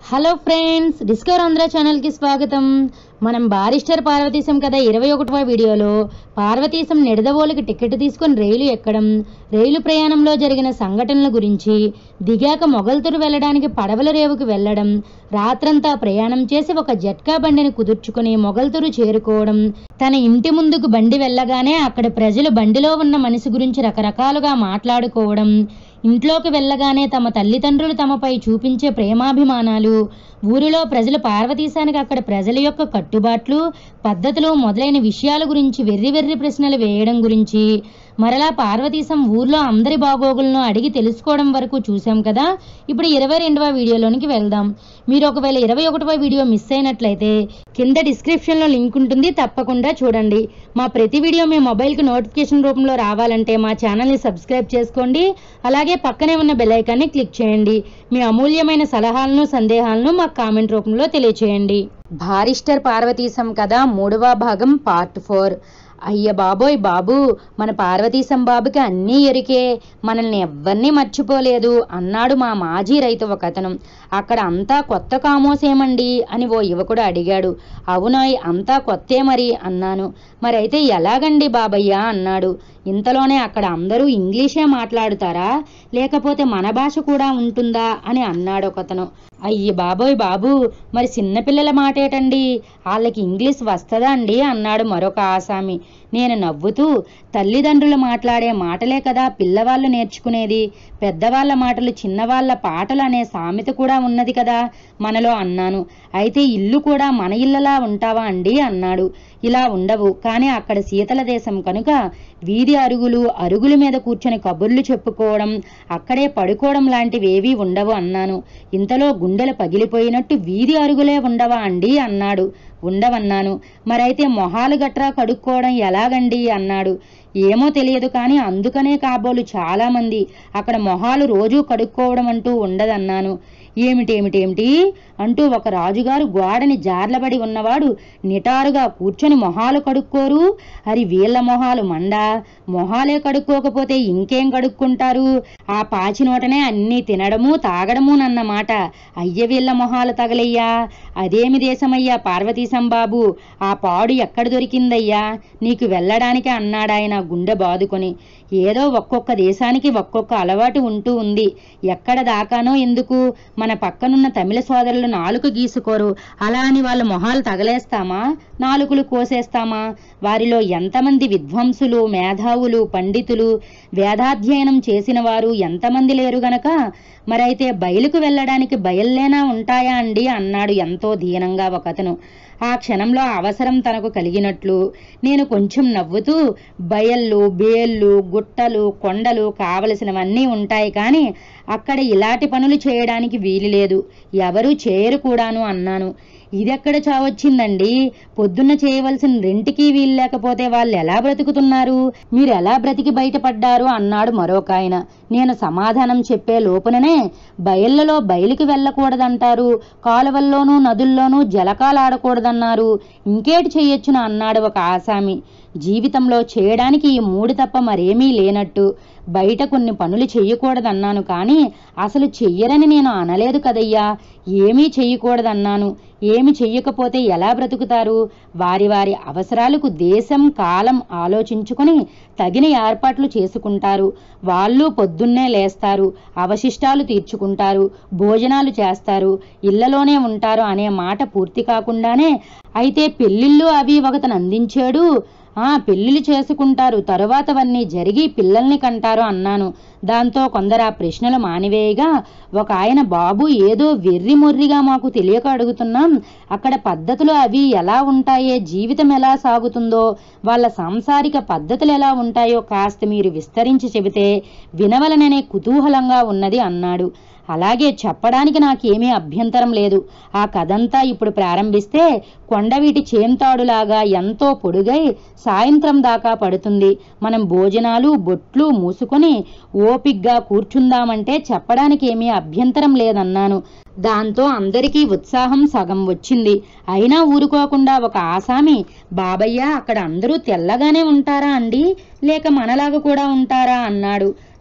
hello friends discover Andhra ఛానల్కి స్వాగతం మనం బారిస్టర్ పార్వతీశం కదా ఇరవై ఒకటవ వీడియోలో పార్వతీశం నిడదవోలుకి టికెట్ తీసుకొని రైలు ఎక్కడం రైలు ప్రయాణంలో జరిగిన సంఘటనల గురించి దిగాక మొగల్తూరు వెళ్ళడానికి పడవల రేవుకు వెళ్ళడం రాత్రంతా ప్రయాణం చేసి ఒక జట్కా బండిని కుదుర్చుకుని మొగల్తూరు చేరుకోవడం తన ఇంటి ముందుకు బండి వెళ్ళగానే అక్కడ ప్రజలు బండిలో ఉన్న మనిషి గురించి రకరకాలుగా మాట్లాడుకోవడం ఇంట్లోకి వెళ్ళగానే తమ తల్లిదండ్రులు తమపై చూపించే ప్రేమాభిమానాలు ఊరిలో ప్రజలు పార్వతీశానికి అక్కడ ప్రజల యొక్క కట్టుబాట్లు పద్ధతులు మొదలైన విషయాల గురించి వెర్రి వెర్రి ప్రశ్నలు వేయడం గురించి మరలా పార్వతీశం ఊర్లో అందరి బాగోగులను అడిగి తెలుసుకోవడం వరకు చూసాం కదా ఇప్పుడు ఇరవై రెండవ వీడియోలోనికి వెళ్దాం మీరు ఒకవేళ ఇరవై ఒకటవ వీడియో మిస్ అయినట్లయితే కింద డిస్క్రిప్షన్లో లింక్ ఉంటుంది తప్పకుండా చూడండి మా ప్రతి వీడియో మీ మొబైల్కి నోటిఫికేషన్ రూపంలో రావాలంటే మా ఛానల్ని సబ్స్క్రైబ్ చేసుకోండి అలాగే పక్కనే ఉన్న బెల్ ఐకాన్ని క్లిక్ చేయండి మీ అమూల్యమైన సలహాలను సందేహాలను మాకు కామెంట్ రూపంలో తెలియచేయండి భారిస్టర్ పార్వతీశం కథ మూడవ భాగం పార్ట్ ఫోర్ అయ్య బాబోయ్ బాబు మన పార్వతీశం బాబుకి అన్నీ ఎరికే మనల్ని ఎవ్వరినీ మర్చిపోలేదు అన్నాడు మా మాజీ రైతు ఒక అతను అక్కడ అంతా కొత్త కామోసేమండి అని ఓ యువకుడు అడిగాడు అవునాయ్ అంతా కొత్తే మరి అన్నాను మరైతే ఎలాగండి బాబయ్య అన్నాడు ఇంతలోనే అక్కడ అందరూ ఇంగ్లీషే మాట్లాడుతారా లేకపోతే మన భాష కూడా ఉంటుందా అని అన్నాడు ఒకతను అయ్యి బాబోయ్ బాబు మరి చిన్నపిల్లల మాటేటండి వాళ్ళకి ఇంగ్లీష్ వస్తుందా అండి అన్నాడు మరొక ఆసామి నేను నవ్వుతూ తల్లిదండ్రులు మాట్లాడే మాటలే కదా పిల్లవాళ్ళు నేర్చుకునేది పెద్దవాళ్ళ మాటలు చిన్నవాళ్ళ పాటలు అనే సామెత కూడా ఉన్నది కదా మనలో అన్నాను అయితే ఇల్లు కూడా మన ఇళ్ళలా ఉంటావా అండి అన్నాడు ఇలా ఉండవు కానీ అక్కడ శీతల దేశం కనుక వీధి అరుగులు అరుగుల మీద కూర్చొని కబుర్లు చెప్పుకోవడం అక్కడే పడుకోవడం లాంటివి ఏవీ ఉండవు అన్నాను ఇంతలో గుండెలు పగిలిపోయినట్టు వీధి అరుగులే ఉండవా అండి అన్నాడు ఉండవన్నాను మరైతే మొహాలు గట్రా కడుక్కోవడం ఎలాగండి అన్నాడు ఏమో తెలియదు కానీ అందుకనే కాబోలు చాలా మంది అక్కడ మొహాలు రోజూ కడుక్కోవడం అంటూ ఉండదన్నాను ఏమిటేమిటేమిటి అంటూ ఒక రాజుగారు గోడని జార్లబడి ఉన్నవాడు నిటారుగా కూర్చొని మొహాలు కడుక్కోరు అది వీళ్ళ మొహాలు మండ మొహాలే కడుక్కోకపోతే ఇంకేం కడుక్కుంటారు ఆ పాచి నోటనే అన్నీ తినడము తాగడమునన్నమాట అయ్య వీళ్ళ మొహాలు తగలయ్యా అదేమి దేశమయ్యా పార్వతీశం బాబు ఆ పాడు ఎక్కడ దొరికిందయ్యా నీకు వెళ్ళడానికి అన్నాడాయన గుండె బాదుకొని ఏదో ఒక్కొక్క దేశానికి ఒక్కొక్క అలవాటు ఉంటూ ఉంది ఎక్కడ దాకానో ఎందుకు మన పక్కనున్న తమిళ సోదరులు నాలుక గీసుకోరు అలా అని వాళ్ళ మొహాలు తగలేస్తామా నాలుకలు కోసేస్తామా వారిలో ఎంతమంది విద్వాంసులు మేధావులు పండితులు వేదాధ్యయనం చేసిన వారు ఎంతమంది లేరు గనక మరైతే బయలుకు వెళ్ళడానికి బయల్లేనా ఉంటాయా అండి అన్నాడు ఎంతో దీనంగా ఒకతను ఆ క్షణంలో అవసరం తనకు కలిగినట్లు నేను కొంచెం నవ్వుతూ బయళ్ళు బేళ్ళు గుట్టలు కొండలు కావలసినవన్నీ ఉంటాయి కానీ అక్కడ ఇలాంటి పనులు చేయడానికి వీలు లేదు ఎవరూ చేయరు కూడాను అన్నాను ఇదెక్కడ చావొచ్చిందండి పొద్దున్న చేయవలసిన రెంటికి వీలు లేకపోతే వాళ్ళు ఎలా బ్రతుకుతున్నారు మీరు ఎలా బ్రతికి బయటపడ్డారు అన్నాడు మరొక ఆయన నేను సమాధానం చెప్పే లోపుననే బయళ్లలో బయలుకి వెళ్ళకూడదంటారు కాలువల్లోనూ నదుల్లోనూ జలకాలాడకూడదన్నారు ఇంకేటి చెయ్యొచ్చున అన్నాడు ఒక ఆసామి జీవితంలో చేయడానికి ఈ మూడు తప్ప మరేమీ లేనట్టు బయట కొన్ని పనులు చెయ్యకూడదన్నాను కానీ అసలు చెయ్యరని నేను అనలేదు కదయ్యా ఏమీ చెయ్యకూడదన్నాను ఏమి చెయ్యకపోతే ఎలా బ్రతుకుతారు వారి వారి అవసరాలకు దేశం కాలం ఆలోచించుకొని తగిన ఏర్పాట్లు చేసుకుంటారు వాళ్ళు పొద్దున్నే లేస్తారు అవశిష్టాలు తీర్చుకుంటారు భోజనాలు చేస్తారు ఇళ్లలోనే ఉంటారు అనే మాట పూర్తి కాకుండానే అయితే పెళ్ళిళ్ళు అవి ఒకతను అందించాడు ఆ పెళ్లిళ్ళు చేసుకుంటారు తరువాతవన్నీ జరిగి పిల్లల్ని కంటారు అన్నాను దాంతో కొందరు ఆ ప్రశ్నలు మానివేయగా ఒక ఆయన బాబు ఏదో వెర్రి మొర్రిగా మాకు తెలియక అడుగుతున్నాం అక్కడ పద్ధతులు అవి ఎలా ఉంటాయో జీవితం ఎలా సాగుతుందో వాళ్ళ సాంసారిక పద్ధతులు ఎలా ఉంటాయో కాస్త మీరు విస్తరించి చెబితే వినవలననే కుతూహలంగా ఉన్నది అన్నాడు అలాగే చెప్పడానికి నాకేమీ అభ్యంతరం లేదు ఆ కథంతా ఇప్పుడు ప్రారంభిస్తే కొండవీటి చేంతాడులాగా ఎంతో పొడుగై సాయంత్రం దాకా పడుతుంది మనం భోజనాలు బొట్లు మూసుకొని ఓపిగ్గా కూర్చుందామంటే చెప్పడానికి ఏమీ అభ్యంతరం లేదన్నాను దాంతో అందరికీ ఉత్సాహం సగం వచ్చింది అయినా ఊరుకోకుండా ఒక ఆసామి బాబయ్య అక్కడ అందరూ తెల్లగానే ఉంటారా అండి లేక మనలాగా కూడా ఉంటారా అన్నాడు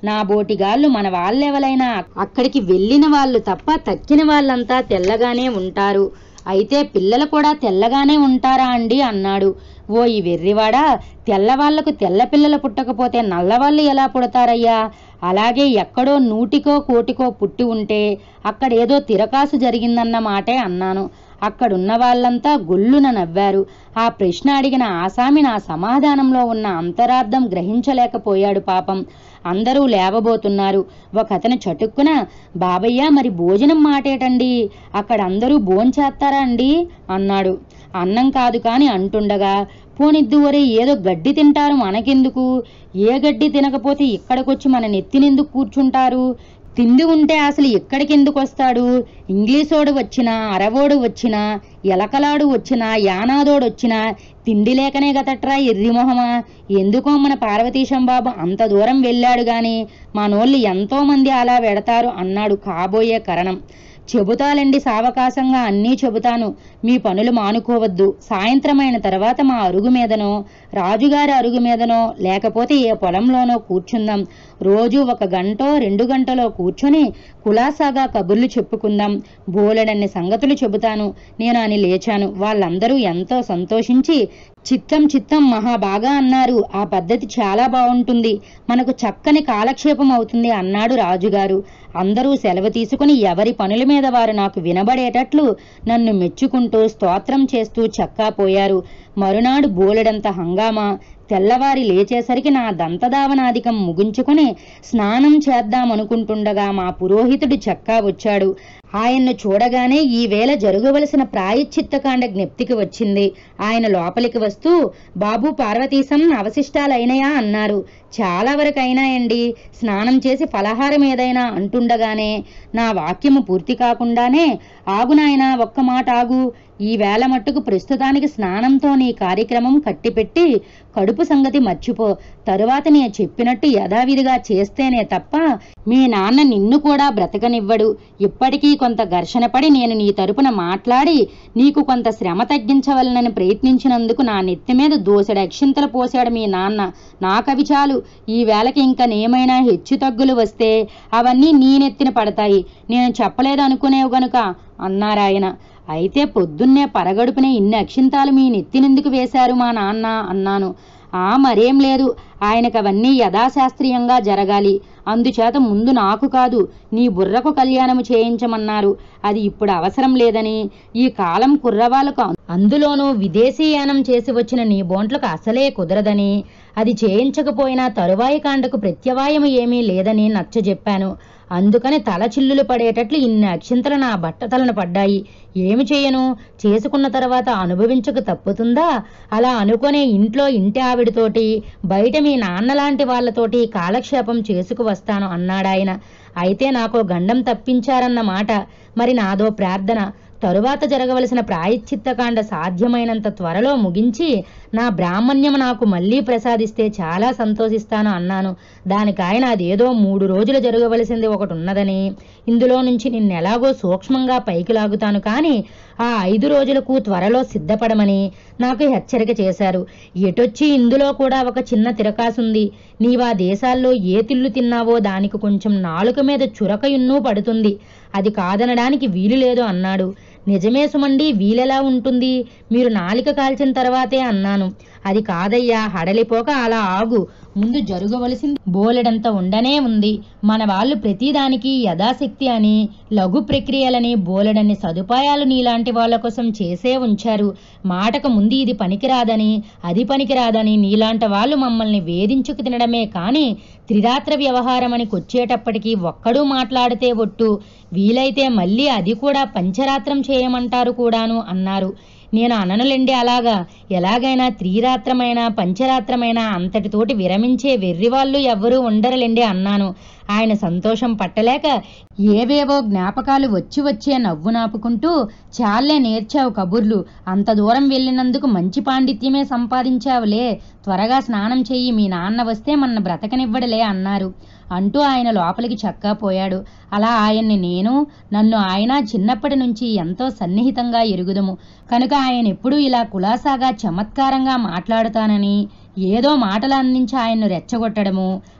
నా బోటిగాళ్ళు మన వాళ్ళెవలైనా అక్కడికి వెళ్ళిన వాళ్ళు తప్ప తక్కిన వాళ్ళంతా తెల్లగానే ఉంటారు అయితే పిల్లలు కూడా తెల్లగానే ఉంటారా అండి అన్నాడు ఓ ఈ వెర్రివాడా తెల్లవాళ్లకు తెల్ల పిల్లలు పుట్టకపోతే నల్లవాళ్ళు ఎలా పుడతారయ్యా అలాగే ఎక్కడో నూటికో కోటికో పుట్టి ఉంటే అక్కడేదో తిరకాసు జరిగిందన్న మాటే అన్నాను అక్కడున్న వాళ్ళంతా గొల్లున నవ్వారు ఆ ప్రశ్న అడిగిన ఆసామి నా సమాధానంలో ఉన్న అంతరార్థం గ్రహించలేకపోయాడు పాపం అందరూ లేవబోతున్నారు ఒక అతను చటుక్కున బాబయ్య మరి భోజనం మాటేటండి అక్కడ అందరూ భోంచేస్తారా అండి అన్నాడు అన్నం కాదు కాని అంటుండగా పోనిద్దువరే ఏదో గడ్డి తింటారు మనకెందుకు ఏ గడ్డి తినకపోతే ఇక్కడికొచ్చి మన నెత్తినెందుకు కూర్చుంటారు తిండి ఉంటే అసలు ఇక్కడికి ఎందుకు వస్తాడు ఇంగ్లీషోడు వచ్చినా అరవోడు వచ్చినా ఎలకలాడు వచ్చినా యానాదోడు వచ్చినా తిండి లేకనే గతట్రా ఎర్రిమొహమా ఎందుకో మన పార్వతీశం బాబు అంత దూరం వెళ్ళాడు గాని మనోళ్ళు ఎంతో మంది అలా వెడతారు అన్నాడు కాబోయే కరణం చెబుతాలండి సావకాశంగా అన్నీ చెబుతాను మీ పనులు మానుకోవద్దు సాయంత్రమైన తర్వాత మా అరుగు మీదనో రాజుగారి అరుగు మీదనో లేకపోతే ఏ పొలంలోనో కూర్చుందాం రోజు ఒక గంటో రెండు గంటలో కూర్చొని కులాసాగా కబుర్లు చెప్పుకుందాం బోలెడన్ని సంగతులు చెబుతాను నేను అని లేచాను వాళ్ళందరూ ఎంతో సంతోషించి చిత్తం చిత్తం మహా బాగా అన్నారు ఆ పద్ధతి చాలా బాగుంటుంది మనకు చక్కని కాలక్షేపం అవుతుంది అన్నాడు రాజుగారు అందరూ సెలవు తీసుకుని ఎవరి పనుల మీద వారు నాకు వినబడేటట్లు నన్ను మెచ్చుకుంటూ స్తోత్రం చేస్తూ చక్కా పోయారు మరునాడు బోలెడంత హంగామా తెల్లవారి లేచేసరికి నా దంతధావనాధికం ముగించుకుని స్నానం చేద్దామనుకుంటుండగా మా పురోహితుడు చక్కా వచ్చాడు ఆయన్ను చూడగానే ఈ వేళ జరగవలసిన ప్రాయశ్చిత్తకాండ జ్ఞప్తికి వచ్చింది ఆయన లోపలికి వస్తూ బాబు పార్వతీశం అవశిష్టాలైనయా అన్నారు చాలా వరకు అయినాయండి స్నానం చేసి ఫలహారం ఏదైనా అంటుండగానే నా వాక్యము పూర్తి కాకుండానే ఆగు నాయనా ఒక్క మాట ఆగు ఈ వేళ మట్టుకు ప్రస్తుతానికి స్నానంతో నీ కార్యక్రమం కట్టిపెట్టి కడుపు సంగతి మర్చిపో తరువాత నేను చెప్పినట్టు యథావిధిగా చేస్తేనే తప్ప మీ నాన్న నిన్ను కూడా బ్రతకనివ్వడు ఇప్పటికీ కొంత ఘర్షణ పడి నేను నీ తరపున మాట్లాడి నీకు కొంత శ్రమ తగ్గించవలనని ప్రయత్నించినందుకు నా నెత్తి మీద దోసెడు అక్షింతలు పోసాడు మీ నాన్న నాకవి చాలు ఈ వేళకి ఇంకా నేమైనా హెచ్చు తగ్గులు వస్తే అవన్నీ నీ నెత్తిన పడతాయి నేను చెప్పలేదు అనుకునేవు గనుక అన్నారాయన అయితే పొద్దున్నే పరగడుపునే ఇన్ని అక్షింతాలు మీ నెత్తినెందుకు వేశారు మా నాన్న అన్నాను ఆ మరేం లేదు ఆయనకు అవన్నీ యథాశాస్త్రీయంగా జరగాలి అందుచేత ముందు నాకు కాదు నీ బుర్రకు కళ్యాణము చేయించమన్నారు అది ఇప్పుడు అవసరం లేదని ఈ కాలం కుర్రవాళ్ళకు అందులోనూ విదేశీయానం చేసి వచ్చిన నీ బోంట్లకు అసలే కుదరదని అది చేయించకపోయినా తరువాయి కాండకు ప్రత్యవాయము ఏమీ లేదని నచ్చజెప్పాను అందుకని తల చిల్లులు పడేటట్లు ఇన్ని అక్షింతలు నా బట్టతలను పడ్డాయి ఏమి చేయను చేసుకున్న తర్వాత అనుభవించక తప్పుతుందా అలా అనుకునే ఇంట్లో ఇంటి ఆవిడతోటి బయట మీ నాన్నలాంటి వాళ్ళతోటి కాలక్షేపం చేసుకు వస్తాను అన్నాడాయన అయితే నాకు గండం తప్పించారన్న మాట మరి నాదో ప్రార్థన తరువాత జరగవలసిన ప్రాయశ్చిత్తకాండ సాధ్యమైనంత త్వరలో ముగించి నా బ్రాహ్మణ్యం నాకు మళ్ళీ ప్రసాదిస్తే చాలా సంతోషిస్తాను అన్నాను దానికి ఆయన అదేదో మూడు రోజులు జరగవలసింది ఒకటి ఉన్నదని ఇందులో నుంచి నిన్నెలాగో సూక్ష్మంగా పైకి లాగుతాను కానీ ఆ ఐదు రోజులకు త్వరలో సిద్ధపడమని నాకు హెచ్చరిక చేశారు ఎటొచ్చి ఇందులో కూడా ఒక చిన్న తిరకాసుంది నీవా దేశాల్లో ఏ తిల్లు తిన్నావో దానికి కొంచెం నాలుక మీద చురకయున్నూ పడుతుంది అది కాదనడానికి వీలు లేదు అన్నాడు నిజమే సుమండి వీలెలా ఉంటుంది మీరు నాలిక కాల్చిన తర్వాతే అన్నాను అది కాదయ్యా హడలిపోక అలా ఆగు ముందు జరగవలసింది బోలెడంత ఉండనే ఉంది మన వాళ్ళు ప్రతిదానికి యథాశక్తి అని లఘు ప్రక్రియలని బోలెడన్ని సదుపాయాలు నీలాంటి వాళ్ళ కోసం చేసే ఉంచారు మాటకు ముందు ఇది పనికిరాదని అది పనికిరాదని నీలాంటి వాళ్ళు మమ్మల్ని వేధించుకు తినడమే కానీ త్రిరాత్ర వ్యవహారం అని కొచ్చేటప్పటికి ఒక్కడూ మాట్లాడితే ఒట్టు వీలైతే మళ్ళీ అది కూడా పంచరాత్రం చేయమంటారు కూడాను అన్నారు నేను అననులేండి అలాగా ఎలాగైనా త్రిరాత్రమైనా పంచరాత్రమైనా అంతటితోటి విరమించే వెర్రివాళ్ళు ఎవ్వరూ ఉండరులేండి అన్నాను ఆయన సంతోషం పట్టలేక ఏవేవో జ్ఞాపకాలు వచ్చి వచ్చే నవ్వు నాపుకుంటూ చాలే నేర్చావు కబుర్లు అంత దూరం వెళ్ళినందుకు మంచి పాండిత్యమే సంపాదించావులే త్వరగా స్నానం చెయ్యి మీ నాన్న వస్తే మన బ్రతకనివ్వడలే అన్నారు అంటూ ఆయన లోపలికి చక్కా పోయాడు అలా ఆయన్ని నేను నన్ను ఆయన చిన్నప్పటి నుంచి ఎంతో సన్నిహితంగా ఎరుగుదము కనుక ఆయన ఎప్పుడూ ఇలా కులాసాగా చమత్కారంగా మాట్లాడుతానని ఏదో మాటలు అందించి ఆయన్ను రెచ్చగొట్టడము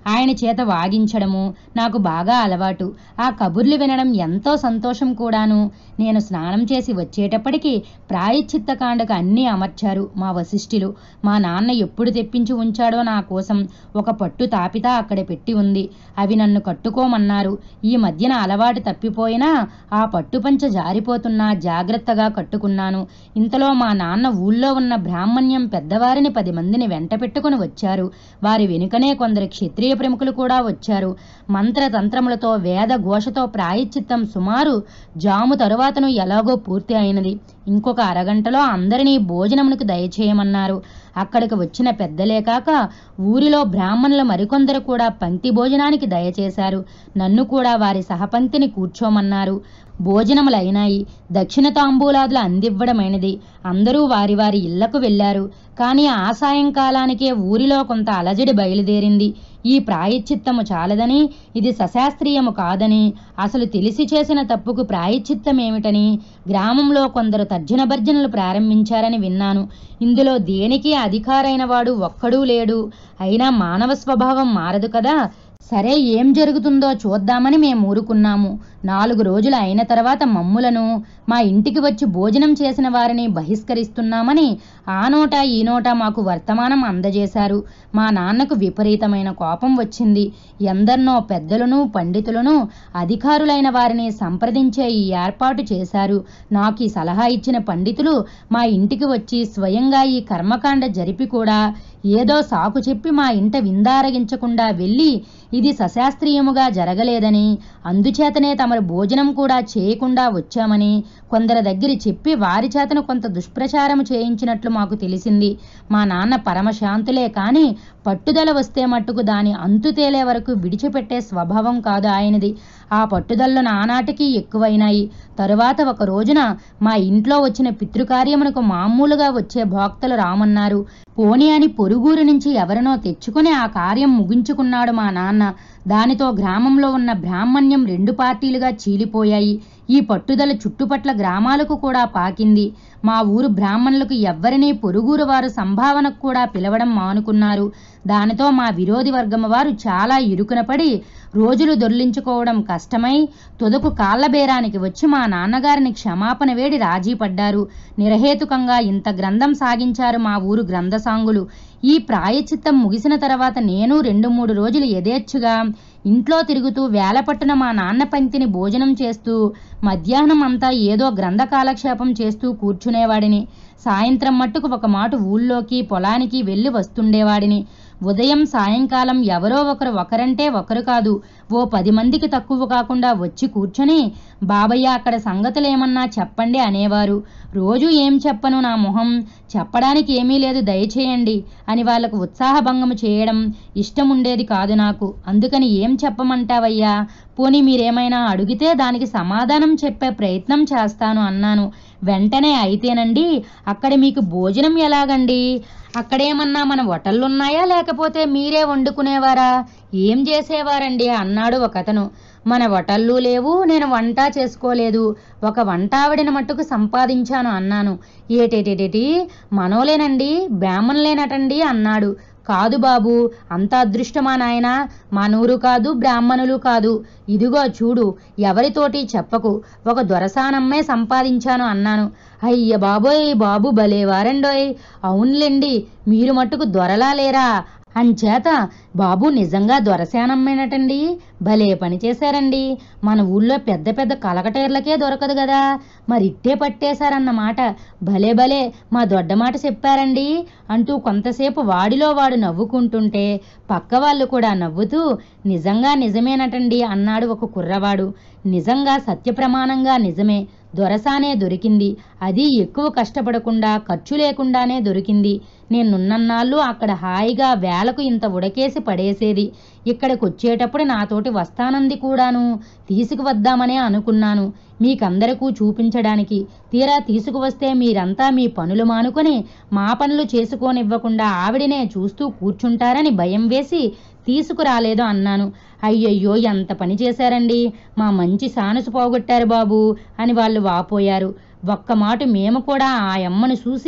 ఆయన చేత వాగించడము నాకు బాగా అలవాటు ఆ కబుర్లు వినడం ఎంతో సంతోషం కూడాను నేను స్నానం చేసి వచ్చేటప్పటికి ప్రాయశ్చిత్త కాండకు అన్నీ అమర్చారు మా వశిష్ఠులు మా నాన్న ఎప్పుడు తెప్పించి ఉంచాడో నా కోసం ఒక పట్టు తాపితా అక్కడ పెట్టి ఉంది అవి నన్ను కట్టుకోమన్నారు ఈ మధ్యన అలవాటు తప్పిపోయినా ఆ పట్టుపంచ జారిపోతున్నా జాగ్రత్తగా కట్టుకున్నాను ఇంతలో మా నాన్న ఊళ్ళో ఉన్న బ్రాహ్మణ్యం పెద్దవారిని పది మందిని వెంట పెట్టుకుని వచ్చారు వారి వెనుకనే కొందరు క్షత్రియ ప్రముఖులు కూడా వచ్చారు మంత్రతంత్రములతో వేద ఘోషతో ప్రాయశ్చిత్తం సుమారు జాము తరువాతను ఎలాగో పూర్తి అయినది ఇంకొక అరగంటలో అందరినీ భోజనమునకు దయచేయమన్నారు అక్కడికి వచ్చిన పెద్దలే కాక ఊరిలో బ్రాహ్మణులు మరికొందరు కూడా పంక్తి భోజనానికి దయచేశారు నన్ను కూడా వారి సహపంక్తిని కూర్చోమన్నారు భోజనములైనాయి దక్షిణ తాంబూలాదులు అందివ్వడమైనది అందరూ వారి వారి ఇళ్లకు వెళ్లారు కానీ ఆ సాయంకాలానికే ఊరిలో కొంత అలజడి బయలుదేరింది ఈ ప్రాయశ్చిత్తము చాలదని ఇది సశాస్త్రీయము కాదని అసలు తెలిసి చేసిన తప్పుకు ప్రాయశ్చిత్తం ఏమిటని గ్రామంలో కొందరు తర్జన భర్జనలు ప్రారంభించారని విన్నాను ఇందులో దేనికి అధికారైన వాడు ఒక్కడూ లేడు అయినా మానవ స్వభావం మారదు కదా సరే ఏం జరుగుతుందో చూద్దామని మేము ఊరుకున్నాము నాలుగు రోజులు అయిన తర్వాత మమ్ములను మా ఇంటికి వచ్చి భోజనం చేసిన వారిని బహిష్కరిస్తున్నామని ఆ నోట ఈ నోట మాకు వర్తమానం అందజేశారు మా నాన్నకు విపరీతమైన కోపం వచ్చింది ఎందరినో పెద్దలను పండితులను అధికారులైన వారిని సంప్రదించే ఈ ఏర్పాటు చేశారు నాకు ఈ సలహా ఇచ్చిన పండితులు మా ఇంటికి వచ్చి స్వయంగా ఈ కర్మకాండ జరిపి కూడా ఏదో సాకు చెప్పి మా ఇంట విందారగించకుండా వెళ్ళి ఇది సశాస్త్రీయముగా జరగలేదని అందుచేతనే తమరు భోజనం కూడా చేయకుండా వచ్చామని కొందరి దగ్గర చెప్పి వారి చేతను కొంత దుష్ప్రచారం చేయించినట్లు మాకు తెలిసింది మా నాన్న పరమశాంతులే కాని పట్టుదల వస్తే మట్టుకు దాని అంతు తేలే వరకు విడిచిపెట్టే స్వభావం కాదు ఆయనది ఆ పట్టుదలలో నానాటికి ఎక్కువైనాయి తరువాత ఒక రోజున మా ఇంట్లో వచ్చిన పితృకార్యమునకు మామూలుగా వచ్చే భోక్తలు రామన్నారు పోని అని పొరుగురు నుంచి ఎవరినో తెచ్చుకుని ఆ కార్యం ముగించుకున్నాడు మా నాన్న దానితో గ్రామంలో ఉన్న బ్రాహ్మణ్యం రెండు పార్టీలుగా చీలిపోయాయి ఈ పట్టుదల చుట్టుపట్ల గ్రామాలకు కూడా పాకింది మా ఊరు బ్రాహ్మణులకు ఎవ్వరినీ పొరుగురు వారు సంభావనకు కూడా పిలవడం మానుకున్నారు దానితో మా విరోధి వర్గం వారు చాలా ఇరుకున పడి రోజులు దొర్లించుకోవడం కష్టమై తుదకు కాళ్ళబేరానికి వచ్చి మా నాన్నగారిని క్షమాపణ వేడి రాజీ పడ్డారు నిరహేతుకంగా ఇంత గ్రంథం సాగించారు మా ఊరు గ్రంథసాంగులు ఈ ప్రాయచిత్తం ముగిసిన తర్వాత నేను రెండు మూడు రోజులు యథేచ్ఛగా ఇంట్లో తిరుగుతూ వేలపట్టున మా నాన్న పంక్తిని భోజనం చేస్తూ మధ్యాహ్నం అంతా ఏదో గ్రంథ కాలక్షేపం చేస్తూ కూర్చునేవాడిని సాయంత్రం మట్టుకు ఒక మాట ఊళ్ళోకి పొలానికి వెళ్ళి వస్తుండేవాడిని ఉదయం సాయంకాలం ఎవరో ఒకరు ఒకరంటే ఒకరు కాదు ఓ పది మందికి తక్కువ కాకుండా వచ్చి కూర్చొని బాబయ్య అక్కడ సంగతులేమన్నా చెప్పండి అనేవారు రోజు ఏం చెప్పను నా మొహం చెప్పడానికి ఏమీ లేదు దయచేయండి అని వాళ్ళకు ఉత్సాహభంగం చేయడం ఇష్టం ఉండేది కాదు నాకు అందుకని ఏం చెప్పమంటావయ్యా పోనీ మీరేమైనా అడిగితే దానికి సమాధానం చెప్పే ప్రయత్నం చేస్తాను అన్నాను వెంటనే అయితేనండి అక్కడ మీకు భోజనం ఎలాగండి అక్కడేమన్నా మన హోటళ్ళున్నాయా లేకపోతే మీరే వండుకునేవారా ఏం చేసేవారండి అన్నాడు ఒకతను మన హోటళ్ళు లేవు నేను వంట చేసుకోలేదు ఒక వంట ఆవిడని మట్టుకు సంపాదించాను అన్నాను ఏటేటేటేటి మనోలేనండి బ్రాహ్మణులేనటండి అన్నాడు కాదు బాబు అంత అదృష్టమా నాయనా మనూరు కాదు బ్రాహ్మణులు కాదు ఇదిగో చూడు ఎవరితోటి చెప్పకు ఒక దొరసానమ్మే సంపాదించాను అన్నాను అయ్య బాబోయ్ బాబు భలేవారండోయ్ అవునులేండి మీరు మట్టుకు దొరలా లేరా అంచేత బాబు నిజంగా దొరశానమ్మేనటండి భలే పని చేశారండి మన ఊళ్ళో పెద్ద పెద్ద కలకటేర్లకే దొరకదు కదా మరి ఇట్టే పట్టేశారన్నమాట భలే భలే మా దొడ్డ మాట చెప్పారండి అంటూ కొంతసేపు వాడిలో వాడు నవ్వుకుంటుంటే పక్క వాళ్ళు కూడా నవ్వుతూ నిజంగా నిజమేనటండి అన్నాడు ఒక కుర్రవాడు నిజంగా సత్యప్రమాణంగా నిజమే దొరసానే దొరికింది అది ఎక్కువ కష్టపడకుండా ఖర్చు లేకుండానే దొరికింది నేనున్నన్నాళ్ళు అక్కడ హాయిగా వేలకు ఇంత ఉడకేసి పడేసేది ఇక్కడికి వచ్చేటప్పుడు నాతోటి వస్తానంది కూడాను తీసుకువద్దామనే అనుకున్నాను మీకందరకు చూపించడానికి తీరా తీసుకువస్తే మీరంతా మీ పనులు మానుకొని మా పనులు చేసుకోనివ్వకుండా ఆవిడనే చూస్తూ కూర్చుంటారని భయం వేసి తీసుకురాలేదు అన్నాను అయ్యయ్యో ఎంత పని చేశారండి మా మంచి సానుసు పోగొట్టారు బాబు అని వాళ్ళు వాపోయారు ఒక్క మాట మేము కూడా ఆ అమ్మను చూసి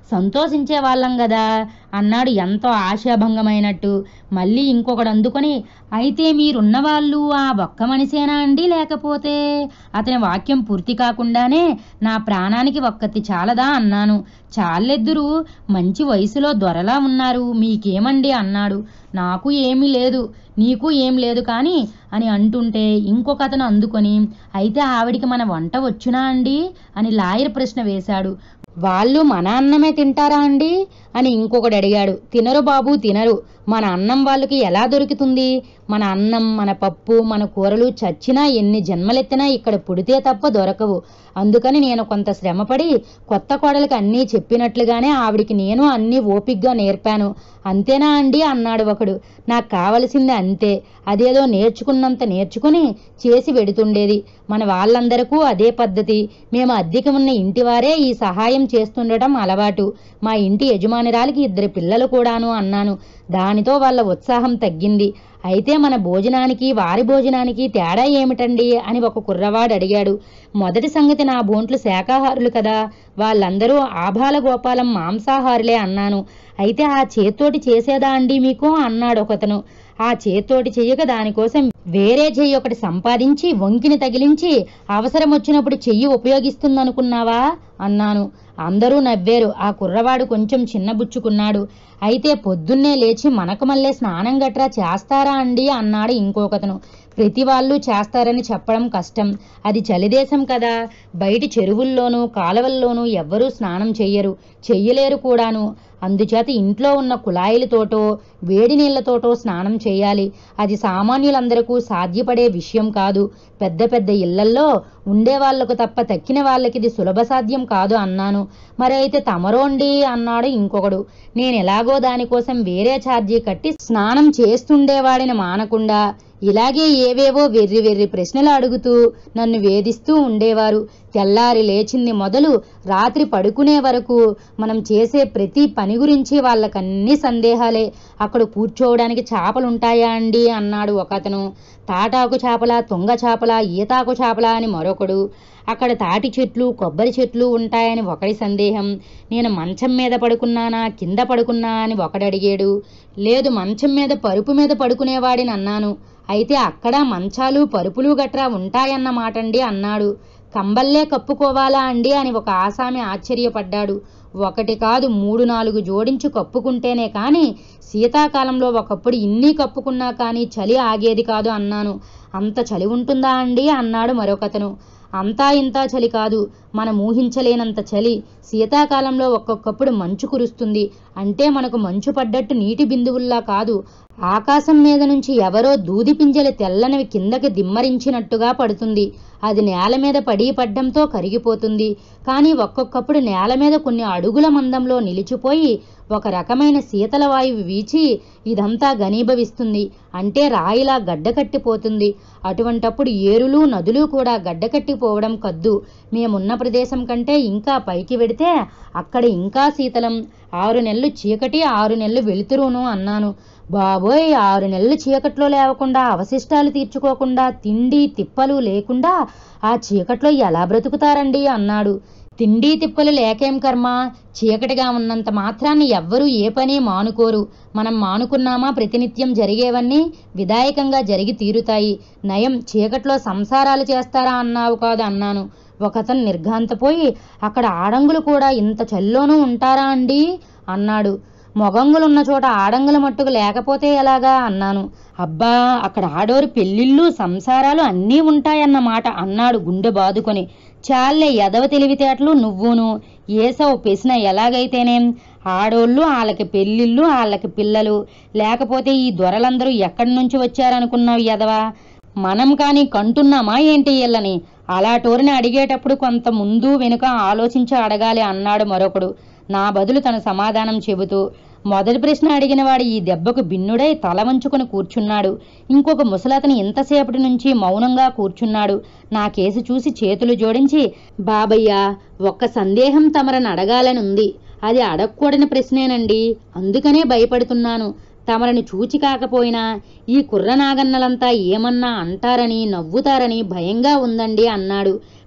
సంతోషించే వాళ్ళం కదా అన్నాడు ఎంతో ఆశాభంగమైనట్టు మళ్ళీ ఇంకొకడు అందుకొని అయితే మీరున్న వాళ్ళు ఆ ఒక్క మనిషేనా అండి లేకపోతే అతని వాక్యం పూర్తి కాకుండానే నా ప్రాణానికి ఒక్కతి చాలదా అన్నాను చాలెద్దురు మంచి వయసులో దొరలా ఉన్నారు మీకేమండి అన్నాడు నాకు ఏమీ లేదు నీకు ఏం లేదు కానీ అని అంటుంటే ఇంకొక అతను అందుకొని అయితే ఆవిడికి మన వంట వచ్చునా అండి అని లాయర్ ప్రశ్న వేశాడు వాళ్ళు మన అన్నమే తింటారా అండి అని ఇంకొకడు అడిగాడు తినరు బాబు తినరు మన అన్నం వాళ్ళకి ఎలా దొరుకుతుంది మన అన్నం మన పప్పు మన కూరలు చచ్చినా ఎన్ని జన్మలెత్తినా ఇక్కడ పుడితే తప్ప దొరకవు అందుకని నేను కొంత శ్రమపడి కొత్త కోడలికి అన్నీ చెప్పినట్లుగానే ఆవిడికి నేను అన్నీ ఓపిగ్గా నేర్పాను అంతేనా అండి అన్నాడు ఒకడు నాకు కావలసింది అంతే అదేదో నేర్చుకున్నంత నేర్చుకుని చేసి వెడుతుండేది మన వాళ్ళందరకు అదే పద్ధతి మేము అద్దెకి ఉన్న ఇంటివారే ఈ సహాయం చేస్తుండటం అలవాటు మా ఇంటి యజమానురాలికి ఇద్దరు పిల్లలు కూడాను అన్నాను దానితో వాళ్ళ ఉత్సాహం తగ్గింది అయితే మన భోజనానికి వారి భోజనానికి తేడా ఏమిటండి అని ఒక కుర్రవాడు అడిగాడు మొదటి సంగతి నా బోంట్లు శాకాహారులు కదా వాళ్ళందరూ ఆభాల గోపాలం మాంసాహారులే అన్నాను అయితే ఆ చేత్తోటి చేసేదా అండి మీకు అన్నాడు ఒకతను ఆ చేత్తోటి చెయ్యక దానికోసం వేరే చెయ్యి ఒకటి సంపాదించి వంకిని తగిలించి అవసరం వచ్చినప్పుడు చెయ్యి ఉపయోగిస్తుందనుకున్నావా అన్నాను అందరూ నవ్వారు ఆ కుర్రవాడు కొంచెం చిన్నబుచ్చుకున్నాడు అయితే పొద్దున్నే లేచి మనకు మళ్ళీ స్నానం గట్రా చేస్తారా అండి అన్నాడు ఇంకొకతను ప్రతి వాళ్ళు చేస్తారని చెప్పడం కష్టం అది చలిదేశం కదా బయటి చెరువుల్లోనూ కాలువల్లోనూ ఎవ్వరూ స్నానం చెయ్యరు చెయ్యలేరు కూడాను అందుచేత ఇంట్లో ఉన్న కుళాయిలతోటో వేడి నీళ్లతోటో స్నానం చేయాలి అది సామాన్యులందరకు సాధ్యపడే విషయం కాదు పెద్ద పెద్ద ఇళ్లల్లో ఉండే వాళ్లకు తప్ప తక్కిన వాళ్ళకి ఇది సులభ సాధ్యం కాదు అన్నాను మరి అయితే తమరోండి అన్నాడు ఇంకొకడు నేను ఎలాగో దానికోసం వేరే ఛార్జీ కట్టి స్నానం చేస్తుండేవాడిని మానకుండా ఇలాగే ఏవేవో వెర్రి వెర్రి ప్రశ్నలు అడుగుతూ నన్ను వేధిస్తూ ఉండేవారు తెల్లారి లేచింది మొదలు రాత్రి పడుకునే వరకు మనం చేసే ప్రతి పని గురించి వాళ్ళకన్నీ సందేహాలే అక్కడ కూర్చోవడానికి చేపలుంటాయా అండి అన్నాడు ఒకతను తాటాకు చేపల తుంగ చేపల ఈతాకు చేపల అని మరొకడు అక్కడ తాటి చెట్లు కొబ్బరి చెట్లు ఉంటాయని ఒకడి సందేహం నేను మంచం మీద పడుకున్నానా కింద పడుకున్నా అని ఒకడు అడిగాడు లేదు మంచం మీద పరుపు మీద పడుకునేవాడిని అన్నాను అయితే అక్కడ మంచాలు పరుపులు గట్రా ఉంటాయన్నమాటండి అన్నాడు కంబల్లే కప్పుకోవాలా అండి అని ఒక ఆసామి ఆశ్చర్యపడ్డాడు ఒకటి కాదు మూడు నాలుగు జోడించి కప్పుకుంటేనే కానీ శీతాకాలంలో ఒకప్పుడు ఇన్ని కప్పుకున్నా కానీ చలి ఆగేది కాదు అన్నాను అంత చలి ఉంటుందా అండి అన్నాడు మరొకతను అంతా ఇంతా చలి కాదు మనం ఊహించలేనంత చలి శీతాకాలంలో ఒక్కొక్కప్పుడు మంచు కురుస్తుంది అంటే మనకు మంచు పడ్డట్టు నీటి బిందువుల్లా కాదు ఆకాశం మీద నుంచి ఎవరో దూది పింజలు తెల్లనివి కిందకి దిమ్మరించినట్టుగా పడుతుంది అది నేల మీద పడి పడ్డంతో కరిగిపోతుంది కానీ ఒక్కొక్కప్పుడు నేల మీద కొన్ని అడుగుల మందంలో నిలిచిపోయి ఒక రకమైన శీతల వాయువు వీచి ఇదంతా ఘనీభవిస్తుంది అంటే రాయిలా గడ్డకట్టిపోతుంది అటువంటప్పుడు ఏరులు నదులు కూడా గడ్డకట్టిపోవడం కద్దు మేమున్న ప్రదేశం కంటే ఇంకా పైకి వెడితే అక్కడ ఇంకా శీతలం ఆరు నెలలు చీకటి ఆరు నెలలు వెలుతురును అన్నాను బాబోయ్ ఆరు నెలలు చీకట్లో లేవకుండా అవశిష్టాలు తీర్చుకోకుండా తిండి తిప్పలు లేకుండా ఆ చీకట్లో ఎలా బ్రతుకుతారండి అన్నాడు తిండి తిప్పలు లేకేం కర్మ చీకటిగా ఉన్నంత మాత్రాన్ని ఎవ్వరూ ఏ పని మానుకోరు మనం మానుకున్నామా ప్రతినిత్యం జరిగేవన్నీ విధాయకంగా జరిగి తీరుతాయి నయం చీకట్లో సంసారాలు చేస్తారా అన్నావు కాదు అన్నాను ఒకతను నిర్ఘాంతపోయి అక్కడ ఆడంగులు కూడా ఇంత చల్లోనూ ఉంటారా అండి అన్నాడు మొగంగులున్న చోట ఆడంగుల మట్టుకు లేకపోతే ఎలాగా అన్నాను అబ్బా అక్కడ ఆడోరు పెళ్ళిళ్ళు సంసారాలు అన్నీ ఉంటాయన్నమాట అన్నాడు గుండె బాదుకొని చాలే ఎదవ తెలివితేటలు నువ్వును ఏసవు పెసిన ఎలాగైతేనేం ఆడోళ్ళు వాళ్ళకి పెళ్ళిళ్ళు వాళ్ళకి పిల్లలు లేకపోతే ఈ దొరలందరూ ఎక్కడి నుంచి వచ్చారనుకున్నావు ఎదవా మనం కానీ కంటున్నామా ఏంటి వీళ్ళని అలాటోరిని అడిగేటప్పుడు కొంత ముందు వెనుక ఆలోచించి అడగాలి అన్నాడు మరొకడు నా బదులు తన సమాధానం చెబుతూ మొదటి ప్రశ్న అడిగిన వాడు ఈ దెబ్బకు భిన్నుడై తల వంచుకొని కూర్చున్నాడు ఇంకొక ముసలతను ఇంతసేపటి నుంచి మౌనంగా కూర్చున్నాడు నా కేసు చూసి చేతులు జోడించి బాబయ్య ఒక్క సందేహం తమరని అడగాలని ఉంది అది అడగకూడని ప్రశ్నేనండి అందుకనే భయపడుతున్నాను తమరని చూచి కాకపోయినా ఈ కుర్ర నాగన్నలంతా ఏమన్నా అంటారని నవ్వుతారని భయంగా ఉందండి అన్నాడు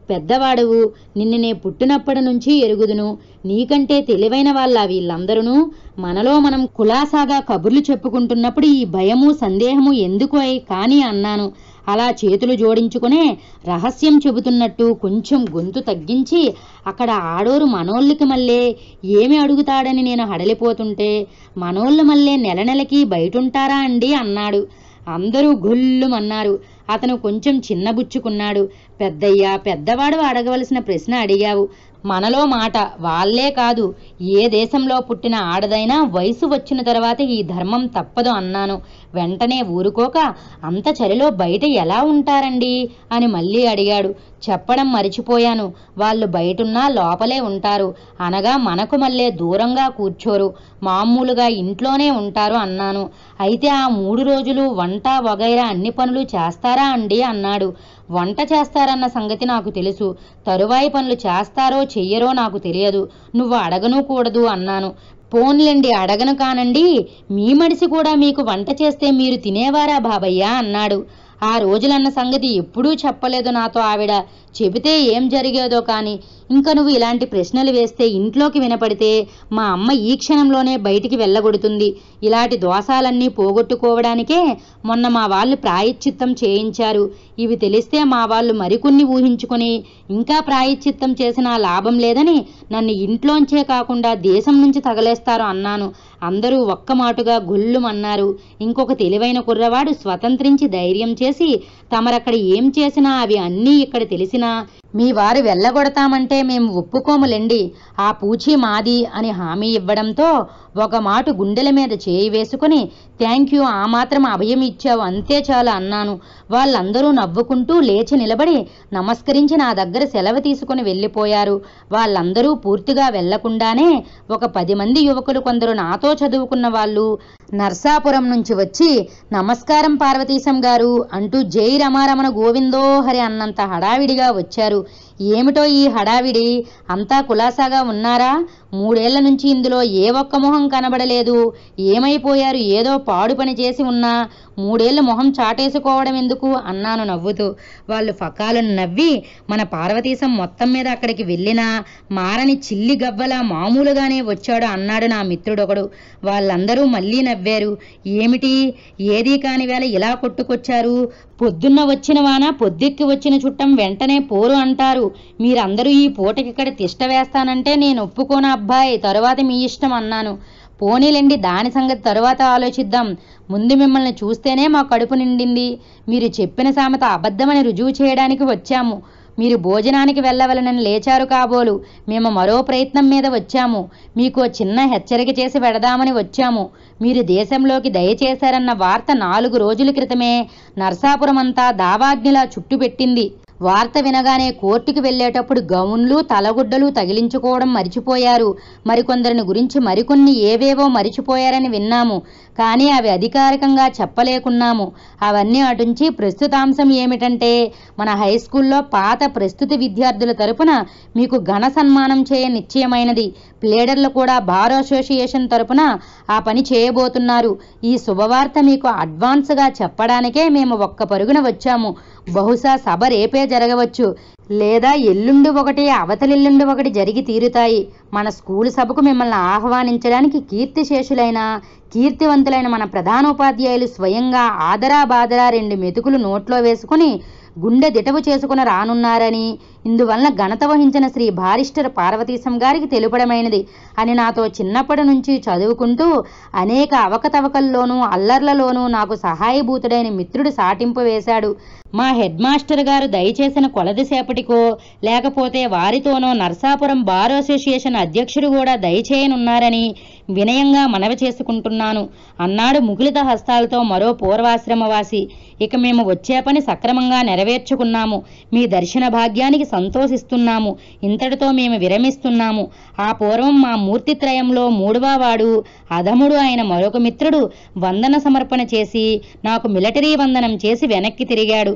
పెద్దవాడువు నిన్ను నే పుట్టినప్పటి నుంచి ఎరుగుదును నీకంటే తెలివైన వాళ్ళ వీళ్ళందరూ మనలో మనం కులాసాగా కబుర్లు చెప్పుకుంటున్నప్పుడు ఈ భయము సందేహము ఎందుకు అయి కాని అన్నాను అలా చేతులు జోడించుకునే రహస్యం చెబుతున్నట్టు కొంచెం గొంతు తగ్గించి అక్కడ ఆడోరు మనోళ్ళకి మళ్ళీ ఏమి అడుగుతాడని నేను హడలిపోతుంటే మనోళ్ళు మళ్ళీ నెల నెలకి బయటుంటారా అండి అన్నాడు అందరూ గుల్లుమన్నారు అతను కొంచెం చిన్నబుచ్చుకున్నాడు పెద్దయ్య పెద్దవాడు అడగవలసిన ప్రశ్న అడిగావు మనలో మాట వాళ్ళే కాదు ఏ దేశంలో పుట్టిన ఆడదైనా వయసు వచ్చిన తర్వాత ఈ ధర్మం తప్పదు అన్నాను వెంటనే ఊరుకోక అంత చలిలో బయట ఎలా ఉంటారండి అని మళ్ళీ అడిగాడు చెప్పడం మరిచిపోయాను వాళ్ళు బయటున్నా లోపలే ఉంటారు అనగా మనకు మళ్ళీ దూరంగా కూర్చోరు మామూలుగా ఇంట్లోనే ఉంటారు అన్నాను అయితే ఆ మూడు రోజులు వంట వగైరా అన్ని పనులు చేస్తారా అండి అన్నాడు వంట చేస్తారన్న సంగతి నాకు తెలుసు తరువాయి పనులు చేస్తారో చెయ్యరో నాకు తెలియదు నువ్వు అడగను కూడదు అన్నాను పోన్లేండి అడగను కానండి మీ మడిసి కూడా మీకు వంట చేస్తే మీరు తినేవారా బాబయ్య అన్నాడు ఆ రోజులన్న సంగతి ఎప్పుడూ చెప్పలేదు నాతో ఆవిడ చెబితే ఏం జరిగేదో కానీ ఇంకా నువ్వు ఇలాంటి ప్రశ్నలు వేస్తే ఇంట్లోకి వినపడితే మా అమ్మ ఈ క్షణంలోనే బయటికి వెళ్ళగొడుతుంది ఇలాంటి దోషాలన్నీ పోగొట్టుకోవడానికే మొన్న మా వాళ్ళు ప్రాయశ్చిత్తం చేయించారు ఇవి తెలిస్తే మా వాళ్ళు మరికొన్ని ఊహించుకొని ఇంకా ప్రాయశ్చిత్తం చేసినా లాభం లేదని నన్ను ఇంట్లోంచే కాకుండా దేశం నుంచి తగలేస్తారు అన్నాను అందరూ ఒక్క మాటుగా గొల్లుమన్నారు ఇంకొక తెలివైన కుర్రవాడు స్వతంత్రించి ధైర్యం చేసి తమరక్కడ ఏం చేసినా అవి అన్నీ ఇక్కడ తెలిసినా మీ వారు వెళ్ళగొడతామంటే మేము ఒప్పుకోములెండి ఆ పూచి మాది అని హామీ ఇవ్వడంతో ఒక మాట గుండెల మీద చేయి వేసుకుని థ్యాంక్ యూ ఆ మాత్రం అభయం ఇచ్చావు అంతే చాలు అన్నాను వాళ్ళందరూ నవ్వుకుంటూ లేచి నిలబడి నమస్కరించి నా దగ్గర సెలవు తీసుకుని వెళ్ళిపోయారు వాళ్ళందరూ పూర్తిగా వెళ్లకుండానే ఒక పది మంది యువకులు కొందరు నాతో చదువుకున్న వాళ్ళు నర్సాపురం నుంచి వచ్చి నమస్కారం పార్వతీశం గారు అంటూ జై రమారమణ గోవిందో హరి అన్నంత హడావిడిగా వచ్చారు ఏమిటో ఈ హడావిడి అంతా కులాసాగా ఉన్నారా మూడేళ్ల నుంచి ఇందులో ఏ ఒక్క మొహం కనబడలేదు ఏమైపోయారు ఏదో పాడు పని చేసి ఉన్నా మూడేళ్ల మొహం చాటేసుకోవడం ఎందుకు అన్నాను నవ్వుతూ వాళ్ళు ఫకాలను నవ్వి మన పార్వతీశం మొత్తం మీద అక్కడికి వెళ్ళినా మారని చిల్లి గవ్వలా మామూలుగానే వచ్చాడు అన్నాడు నా మిత్రుడొకడు వాళ్ళందరూ మళ్ళీ నవ్వారు ఏమిటి ఏదీ కాని వేళ ఇలా కొట్టుకొచ్చారు పొద్దున్న వచ్చిన వాన పొద్దుక్కి వచ్చిన చుట్టం వెంటనే పోరు అంటారు మీరందరూ ఈ పూటకి ఇక్కడ తిష్ట వేస్తానంటే నేను ఒప్పుకోను అబ్బాయి తరువాత మీ ఇష్టం అన్నాను పోనీలేండి దాని సంగతి తరువాత ఆలోచిద్దాం ముందు మిమ్మల్ని చూస్తేనే మా కడుపు నిండింది మీరు చెప్పిన సామెత అబద్ధమని రుజువు చేయడానికి వచ్చాము మీరు భోజనానికి వెళ్ళవలనని లేచారు కాబోలు మేము మరో ప్రయత్నం మీద వచ్చాము మీకు ఓ చిన్న హెచ్చరిక చేసి వెడదామని వచ్చాము మీరు దేశంలోకి దయచేశారన్న వార్త నాలుగు రోజుల క్రితమే నర్సాపురం అంతా దావాగ్నిలా చుట్టుపెట్టింది వార్త వినగానే కోర్టుకి వెళ్ళేటప్పుడు గౌన్లు తలగుడ్డలు తగిలించుకోవడం మరిచిపోయారు మరికొందరిని గురించి మరికొన్ని ఏవేవో మరిచిపోయారని విన్నాము కానీ అవి అధికారికంగా చెప్పలేకున్నాము అవన్నీ అటుంచి ప్రస్తుతాంశం ఏమిటంటే మన హై స్కూల్లో పాత ప్రస్తుత విద్యార్థుల తరపున మీకు ఘన సన్మానం చేయ నిశ్చయమైనది ప్లేడర్లు కూడా బార్ అసోసియేషన్ తరపున ఆ పని చేయబోతున్నారు ఈ శుభవార్త మీకు అడ్వాన్స్గా చెప్పడానికే మేము ఒక్క పరుగున వచ్చాము బహుశా సభ రేపే జరగవచ్చు లేదా ఎల్లుండి ఒకటి అవతలెల్లుండి ఒకటి జరిగి తీరుతాయి మన స్కూల్ సభకు మిమ్మల్ని ఆహ్వానించడానికి కీర్తిశేషులైన కీర్తివంతులైన మన ప్రధానోపాధ్యాయులు స్వయంగా ఆదరా బాదరా రెండు మెతుకులు నోట్లో వేసుకుని గుండె దిటవు చేసుకుని రానున్నారని ఇందువలన ఘనత వహించిన శ్రీ బారిస్టర్ పార్వతీశం గారికి తెలుపడమైనది అని నాతో చిన్నప్పటి నుంచి చదువుకుంటూ అనేక అవకతవకల్లోనూ అల్లర్లలోనూ నాకు సహాయభూతుడైన మిత్రుడు సాటింపు వేశాడు మా హెడ్ మాస్టర్ గారు దయచేసిన కొలదిసేపటికో లేకపోతే వారితోనో నర్సాపురం బార్ అసోసియేషన్ అధ్యక్షుడు కూడా దయచేయనున్నారని వినయంగా మనవి చేసుకుంటున్నాను అన్నాడు ముకులిత హస్తాలతో మరో పూర్వాశ్రమవాసి ఇక మేము వచ్చే పని సక్రమంగా నెరవేర్చుకున్నాము మీ దర్శన భాగ్యానికి సంతోషిస్తున్నాము ఇంతటితో మేము విరమిస్తున్నాము ఆ పూర్వం మా మూర్తిత్రయంలో మూడవ వాడు అధముడు అయిన మరొక మిత్రుడు వందన సమర్పణ చేసి నాకు మిలిటరీ వందనం చేసి వెనక్కి తిరిగాడు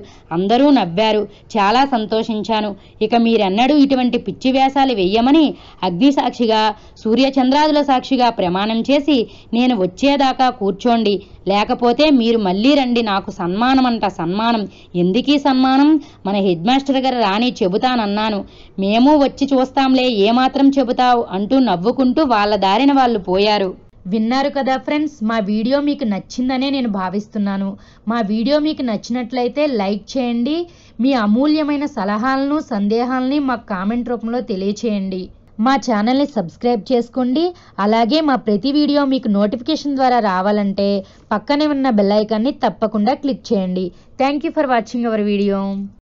అందరూ నవ్వారు చాలా సంతోషించాను ఇక మీరెన్నడూ ఇటువంటి పిచ్చి వేషాలు వెయ్యమని అగ్ని సాక్షిగా సూర్యచంద్రాదుల సాక్షిగా ప్రమాణం చేసి నేను వచ్చేదాకా కూర్చోండి లేకపోతే మీరు మళ్ళీ రండి నాకు సన్మానం అంట సన్మానం ఎందుకీ సన్మానం మన హెడ్ మాస్టర్ గారు రాని చెబుతానన్నాను మేము వచ్చి చూస్తాంలే ఏమాత్రం చెబుతావు అంటూ నవ్వుకుంటూ వాళ్ళ దారిన వాళ్ళు పోయారు విన్నారు కదా ఫ్రెండ్స్ మా వీడియో మీకు నచ్చిందనే నేను భావిస్తున్నాను మా వీడియో మీకు నచ్చినట్లయితే లైక్ చేయండి మీ అమూల్యమైన సలహాలను సందేహాలని మాకు కామెంట్ రూపంలో తెలియచేయండి మా ఛానల్ని సబ్స్క్రైబ్ చేసుకోండి అలాగే మా ప్రతి వీడియో మీకు నోటిఫికేషన్ ద్వారా రావాలంటే పక్కనే ఉన్న బెల్ ఐకాన్ని తప్పకుండా క్లిక్ చేయండి thank you for watching our video